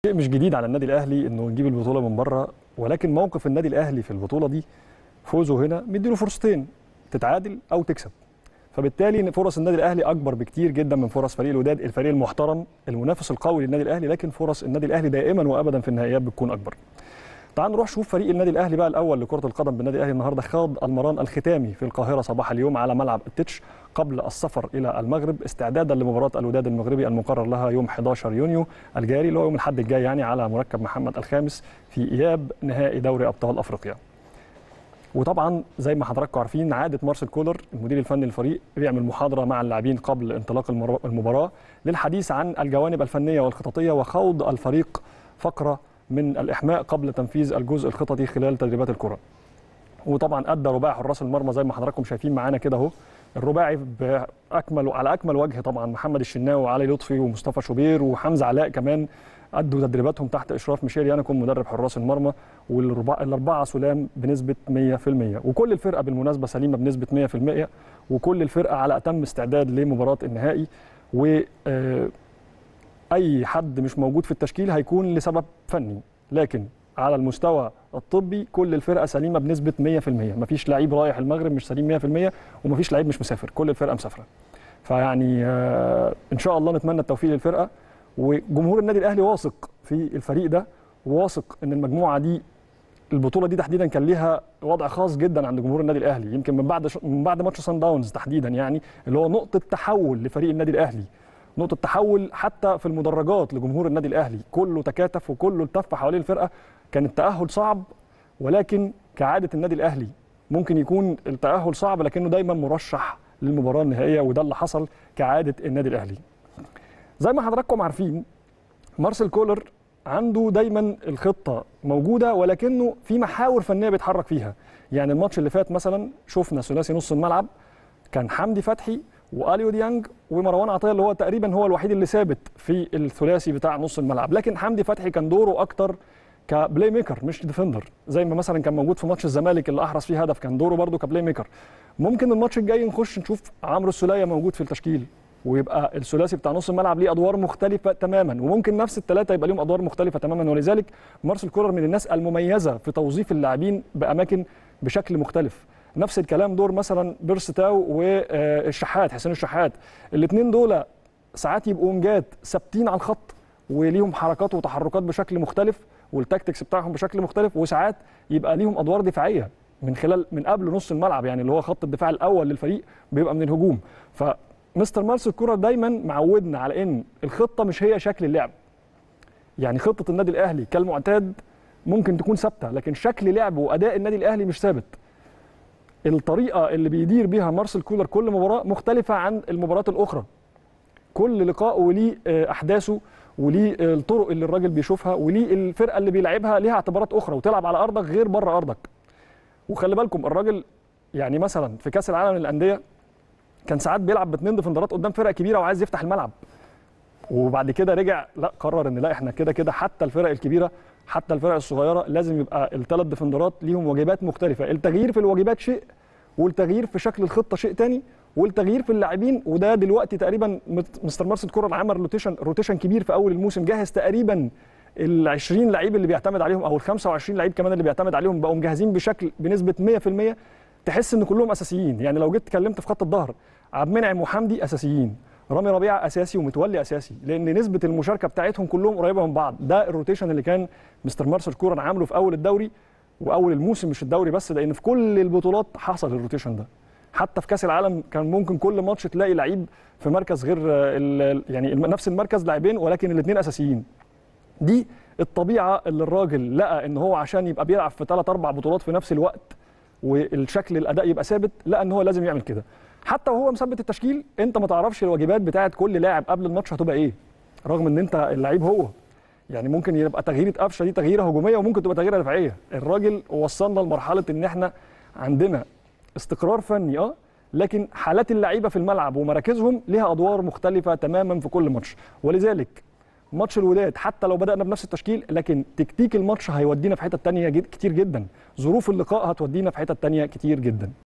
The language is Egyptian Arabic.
شيء مش جديد على النادي الاهلي انه نجيب البطوله من بره ولكن موقف النادي الاهلي في البطوله دي فوزه هنا مديله فرصتين تتعادل او تكسب فبالتالي فرص النادي الاهلي اكبر بكتير جدا من فرص فريق الوداد الفريق المحترم المنافس القوي للنادي الاهلي لكن فرص النادي الاهلي دائما وابدا في النهائيات بتكون اكبر تعال نروح شوف فريق النادي الاهلي بقى الاول لكره القدم بالنادي الاهلي النهارده خاض المران الختامي في القاهره صباح اليوم على ملعب التتش قبل السفر الى المغرب استعدادا لمباراه الوداد المغربي المقرر لها يوم 11 يونيو الجاري اللي هو يوم الاحد الجاي يعني على مركب محمد الخامس في اياب نهائي دوري ابطال افريقيا. وطبعا زي ما حضراتكم عارفين عاده مارسيل كولر المدير الفني للفريق بيعمل محاضره مع اللاعبين قبل انطلاق المباراه للحديث عن الجوانب الفنيه والخططيه وخوض الفريق فقره من الاحماء قبل تنفيذ الجزء الخططي خلال تدريبات الكره. وطبعا ادى رباعي حراس المرمى زي ما حضراتكم شايفين معانا كده اهو الرباعي باكمل على اكمل وجه طبعا محمد الشناوي وعلي لطفي ومصطفى شوبير وحمزه علاء كمان ادوا تدريباتهم تحت اشراف ميشيل يانكم مدرب حراس المرمى والاربعه سلام بنسبه 100% وكل الفرقه بالمناسبه سليمه بنسبه 100% وكل الفرقه على اتم استعداد لمباراه النهائي و اي حد مش موجود في التشكيل هيكون لسبب فني لكن على المستوى الطبي كل الفرقه سليمه بنسبه 100% مفيش لعيب رايح المغرب مش سليم 100% ومفيش لعيب مش مسافر كل الفرقه مسافره فيعني آه ان شاء الله نتمنى التوفيق للفرقه وجمهور النادي الاهلي واثق في الفريق ده وواثق ان المجموعه دي البطوله دي تحديدا كان ليها وضع خاص جدا عند جمهور النادي الاهلي يمكن من بعد من بعد ماتش سان داونز تحديدا يعني اللي هو نقطه تحول لفريق النادي الاهلي نقطه تحول حتى في المدرجات لجمهور النادي الاهلي كله تكاتف وكله التف حوالين الفرقه كان التاهل صعب ولكن كعاده النادي الاهلي ممكن يكون التاهل صعب لكنه دايما مرشح للمباراه النهائيه وده اللي حصل كعاده النادي الاهلي زي ما حضراتكم عارفين مارسيل كولر عنده دايما الخطه موجوده ولكنه في محاور فنيه بيتحرك فيها يعني الماتش اللي فات مثلا شفنا ثلاثي نص الملعب كان حمدي فتحي واليو ديانج ومروان عطيه اللي هو تقريبا هو الوحيد اللي ثابت في الثلاثي بتاع نص الملعب لكن حمدي فتحي كان دوره اكتر كبلاي ميكر مش ديفندر زي ما مثلا كان موجود في ماتش الزمالك اللي احرز فيه هدف كان دوره برده كبلاي ميكر ممكن الماتش الجاي نخش نشوف عمرو السوليه موجود في التشكيل ويبقى الثلاثي بتاع نص الملعب ليه ادوار مختلفه تماما وممكن نفس الثلاثه يبقى ليهم ادوار مختلفه تماما ولذلك مارسيل كولر من الناس المميزه في توظيف اللاعبين باماكن بشكل مختلف نفس الكلام دور مثلا بيرس تاو والشحات حسين الشحات الاثنين دول ساعات يبقوا ونجات ثابتين على الخط وليهم حركات وتحركات بشكل مختلف والتاكتكس بتاعهم بشكل مختلف وساعات يبقى ليهم ادوار دفاعيه من خلال من قبل نص الملعب يعني اللي هو خط الدفاع الاول للفريق بيبقى من الهجوم فمستر مارسيل كولر دايما معودنا على ان الخطه مش هي شكل اللعب يعني خطه النادي الاهلي كالمعتاد ممكن تكون ثابته لكن شكل لعب واداء النادي الاهلي مش ثابت الطريقه اللي بيدير بيها مارسيل كولر كل مباراه مختلفه عن المباريات الاخرى كل لقاء وليه احداثه وليه الطرق اللي الراجل بيشوفها وليه الفرقه اللي بيلعبها ليها اعتبارات اخرى وتلعب على ارضك غير بره ارضك وخلي بالكم الراجل يعني مثلا في كاس العالم للانديه كان ساعات بيلعب باثنين ديفندرات قدام فرق كبيره وعايز يفتح الملعب وبعد كده رجع لا قرر ان لا احنا كده كده حتى الفرق الكبيره حتى الفرق الصغيره لازم يبقى الثلاث ديفندرات ليهم واجبات مختلفه التغيير في الواجبات شيء والتغيير في شكل الخطه شيء تاني والتغيير في اللاعبين وده دلوقتي تقريبا مستر مارسيل كولر عمل روتيشن روتيشن كبير في اول الموسم جهز تقريبا ال 20 لعيب اللي بيعتمد عليهم او ال 25 لعيب كمان اللي بيعتمد عليهم بقوا مجهزين بشكل بنسبه 100% تحس ان كلهم اساسيين يعني لو جيت اتكلمت في خط الظهر عبد المنعم وحمدي اساسيين رامي ربيعه اساسي ومتولي اساسي لان نسبه المشاركه بتاعتهم كلهم قريبه من بعض ده الروتيشن اللي كان مستر مارسيل كولر عامله في اول الدوري واول الموسم مش الدوري بس لان في كل البطولات حصل الروتيشن ده حتى في كاس العالم كان ممكن كل ماتش تلاقي لعيب في مركز غير يعني نفس المركز لاعبين ولكن الاثنين اساسيين دي الطبيعه اللي الراجل لقى ان هو عشان يبقى بيلعب في ثلاث اربع بطولات في نفس الوقت والشكل الاداء يبقى ثابت لقى ان هو لازم يعمل كده حتى وهو مثبت التشكيل انت ما تعرفش الواجبات بتاعت كل لاعب قبل الماتش هتبقى ايه رغم ان انت اللعيب هو يعني ممكن يبقى تغييره قفشه دي تغييره هجوميه وممكن تبقى تغييره دفاعيه الراجل وصلنا لمرحله ان احنا عندنا استقرار فني اه لكن حالات اللعيبه في الملعب ومراكزهم ليها ادوار مختلفه تماما في كل ماتش ولذلك ماتش الوداد حتى لو بدانا بنفس التشكيل لكن تكتيك الماتش هيودينا في حته تانية كتير جدا ظروف اللقاء هتودينا في حته تانية كتير جدا